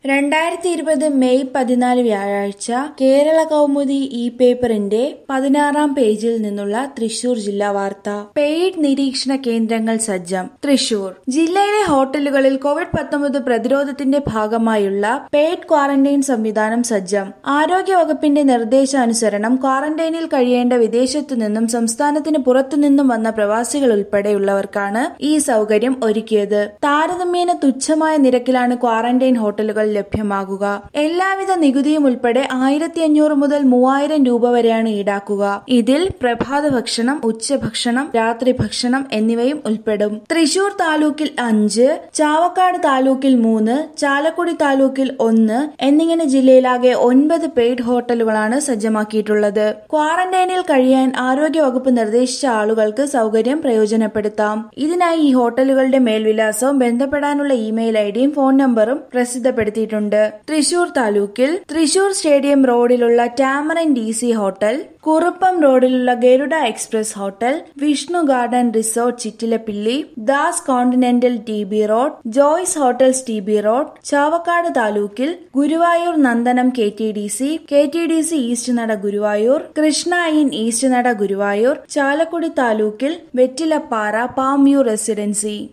രണ്ടായിരത്തി ഇരുപത് മെയ് പതിനാല് വ്യാഴാഴ്ച കേരള കൗമുദി ഇ പേപ്പറിന്റെ പതിനാറാം പേജിൽ നിന്നുള്ള തൃശൂർ ജില്ലാ വാർത്ത പെയ്ഡ് നിരീക്ഷണ കേന്ദ്രങ്ങൾ സജ്ജം തൃശൂർ ജില്ലയിലെ ഹോട്ടലുകളിൽ കോവിഡ് പത്തൊമ്പത് പ്രതിരോധത്തിന്റെ ഭാഗമായുള്ള പെയ്ഡ് ക്വാറന്റൈൻ സംവിധാനം സജ്ജം ആരോഗ്യ വകുപ്പിന്റെ നിർദ്ദേശാനുസരണം ക്വാറന്റൈനിൽ കഴിയേണ്ട വിദേശത്തു നിന്നും സംസ്ഥാനത്തിന് പുറത്തുനിന്നും വന്ന പ്രവാസികൾ ഉൾപ്പെടെയുള്ളവർക്കാണ് ഈ സൗകര്യം ഒരുക്കിയത് താരതമ്യേന തുച്ഛമായ നിരക്കിലാണ് ക്വാറന്റൈൻ ഹോട്ടലുകൾ ലഭ്യമാകുക എല്ലാവിധ നികുതിയും ഉൾപ്പെടെ ആയിരത്തി അഞ്ഞൂറ് മുതൽ മൂവായിരം രൂപ വരെയാണ് ഈടാക്കുക ഇതിൽ പ്രഭാത ഭക്ഷണം ഉച്ചഭക്ഷണം രാത്രി ഭക്ഷണം എന്നിവയും ഉൾപ്പെടും തൃശൂർ താലൂക്കിൽ അഞ്ച് ചാവക്കാട് താലൂക്കിൽ മൂന്ന് ചാലക്കുടി താലൂക്കിൽ ഒന്ന് എന്നിങ്ങനെ ജില്ലയിലാകെ ഒൻപത് പെയ്ഡ് ഹോട്ടലുകളാണ് സജ്ജമാക്കിയിട്ടുള്ളത് ക്വാറന്റൈനിൽ കഴിയാൻ ആരോഗ്യവകുപ്പ് നിർദ്ദേശിച്ച ആളുകൾക്ക് സൗകര്യം പ്രയോജനപ്പെടുത്താം ഇതിനായി ഈ ഹോട്ടലുകളുടെ മേൽവിലാസവും ബന്ധപ്പെടാനുള്ള ഇമെയിൽ ഐഡിയും ഫോൺ നമ്പറും പ്രസിദ്ധപ്പെടുത്തിയിട്ടുണ്ട് തൃശൂർ താലൂക്കിൽ തൃശൂർ സ്റ്റേഡിയം റോഡിലുള്ള Tamarind D C hotel Kuruppam റോഡിലുള്ള Garuda express hotel Vishnu garden resort Chittilappilly Das continental T B road Joy's hotels T B road Chavakkad താലൂക്കിൽ Guruvayur Nandanam K T D C K T D C east നട ഗുരുവായൂർ കൃഷ്ണ ഇൻ ഈസ്റ്റ് നട ഗുരുവായൂർ ചാലക്കുടി താലൂക്കിൽ വെറ്റിലപ്പാറ പാമ്യൂർ റെസിഡൻസി